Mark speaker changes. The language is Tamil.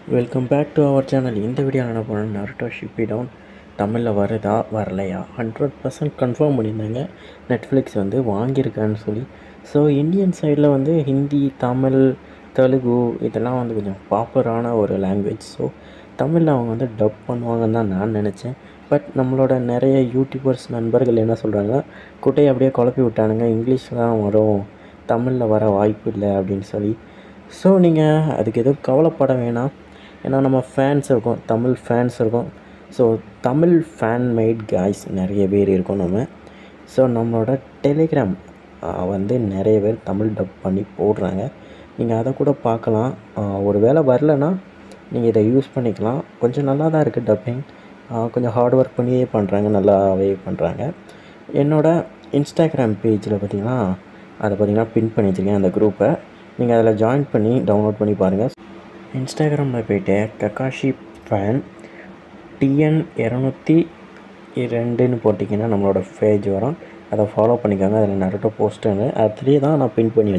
Speaker 1: welcome back to our channel இந்த வீடியோவில் என்ன பண்ணோம் நருட்டோ ஷிப்பி டவுன் தமிழில் வருதா வரலையா ஹண்ட்ரட் பர்சன்ட் கன்ஃபார்ம் பண்ணியிருந்தாங்க நெட்ஃப்ளிக்ஸ் வந்து வாங்கியிருக்கான்னு சொல்லி ஸோ இந்தியன் சைடில் வந்து ஹிந்தி தமிழ் தெலுங்கு இதெல்லாம் வந்து கொஞ்சம் பாப்புலரான ஒரு லாங்குவேஜ் ஸோ தமிழில் அவங்க வந்து டப் பண்ணுவாங்கன்னு தான் நான் நினச்சேன் பட் நம்மளோட நிறைய யூடியூபர்ஸ் நண்பர்கள் என்ன சொல்கிறாங்கன்னா குட்டையை அப்படியே குழப்பி விட்டானுங்க இங்கிலீஷில் தான் வரும் தமிழில் வர வாய்ப்பு இல்லை அப்படின்னு சொல்லி ஸோ நீங்கள் அதுக்கு எதுவும் கவலைப்பட வேணாம் ஏன்னா நம்ம ஃபேன்ஸ் இருக்கோம் தமிழ் ஃபேன்ஸ் இருக்கோம் so Tamil fan made guys நிறைய பேர் இருக்கோம் நம்ம ஸோ நம்மளோட டெலிகிராம் வந்து நிறைய பேர் தமிழ் டப் பண்ணி போடுறாங்க நீங்கள் அதை கூட பார்க்கலாம் ஒரு வேளை வரலன்னா நீங்கள் இதை யூஸ் பண்ணிக்கலாம் கொஞ்சம் நல்லா தான் இருக்குது டப்பிங் கொஞ்சம் ஹார்ட் ஒர்க் பண்ணியே பண்ணுறாங்க நல்லாவே பண்ணுறாங்க என்னோடய இன்ஸ்டாகிராம் பேஜில் பார்த்தீங்கன்னா அதை பார்த்தீங்கன்னா பின் பண்ணி வச்சுருக்கேன் அந்த குரூப்பை நீங்கள் அதில் ஜாயின் பண்ணி டவுன்லோட் பண்ணி பாருங்கள் இன்ஸ்டாகிராமில் போய்ட்டு கக்காஷி ஃபேன் டிஎன் இரநூத்தி ரெண்டுன்னு போட்டிங்கன்னா நம்மளோட பேஜ் வரும் அதை ஃபாலோ பண்ணிக்கோங்க அதில் நிறைய போஸ்ட்டுன்னு அதுலேயே தான் நான் பின் பண்ணி